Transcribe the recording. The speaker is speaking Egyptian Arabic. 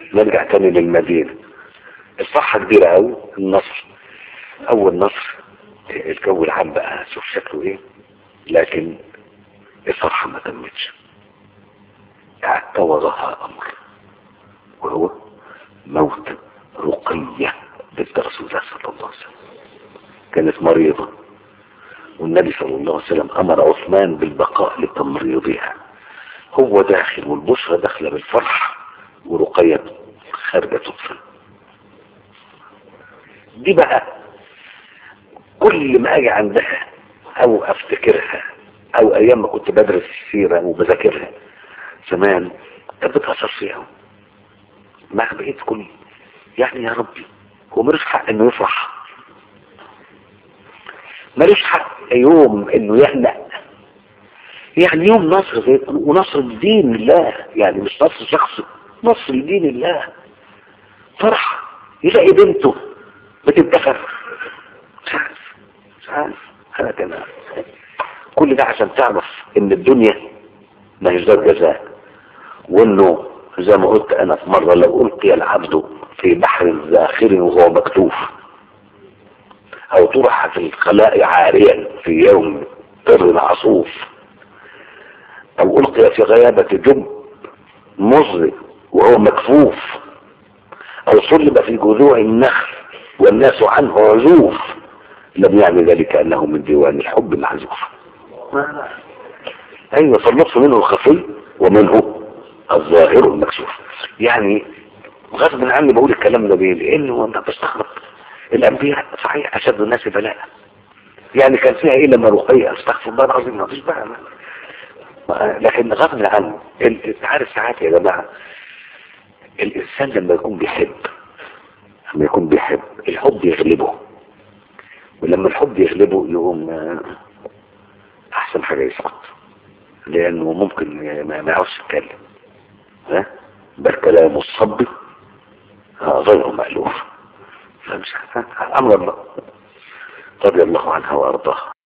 نرجع تاني للمدينة الصحة كبيرة قوي النصر اول نصر الجو العام بقى شوف شكله ايه لكن الفرحة ما تمتش اعتوضها امر وهو موت رقية بنت رسول الله صلى الله عليه وسلم كانت مريضة والنبي صلى الله عليه وسلم امر عثمان بالبقاء لتمريضها هو داخل والبشرى داخله بالفرح ورقية خارجة تطفل دي بقى كل ما اجي عندها او افتكرها او ايام ما كنت بدرس السيرة وبذاكرها زمان كانت بتأثر فيها مع بقيت كل يعني يا ربي هو ملوش حق انه يفرح ملوش حق يوم انه يهنأ يعني يوم نصر زي ونصر لدين الله يعني مش نصر شخصي نصر لدين الله فرح يلاقي بنته بتدخل مش عارف مش عارف انا كمان كل ده عشان تعرف ان الدنيا ما هيش دار جزاء وانه زي ما قلت انا في مرة لو القي العبد في بحر زاخر وهو مكتوف او طرح في الخلاء عاريا في يوم طر عصوف او القي في غيابة جب مظلم وهو مكفوف او صلب في جذوع النخل والناس عنه عزوف لم يعني ذلك انه من ديوان الحب المحذوف ايوه فالنص منه الخفي ومنه الظاهر المكشوف يعني غصب عني بقول الكلام ده بيه لانه انا بستغرب الانبياء صحيح اشد الناس بلاء يعني كان فيها ايه لما رقية استغفر الله العظيم ما فيش بقى لكن غصب عني انت عارف ساعات يا جماعه الانسان لما يكون بيحب لما يكون بيحب الحب يغلبه ولما الحب يغلبه يقوم احسن حاجه يسقط لانه ممكن ما يعرفش يتكلم ها بل كلام الصب غير مألوف فمش امر الله رضي الله عنها وارضاها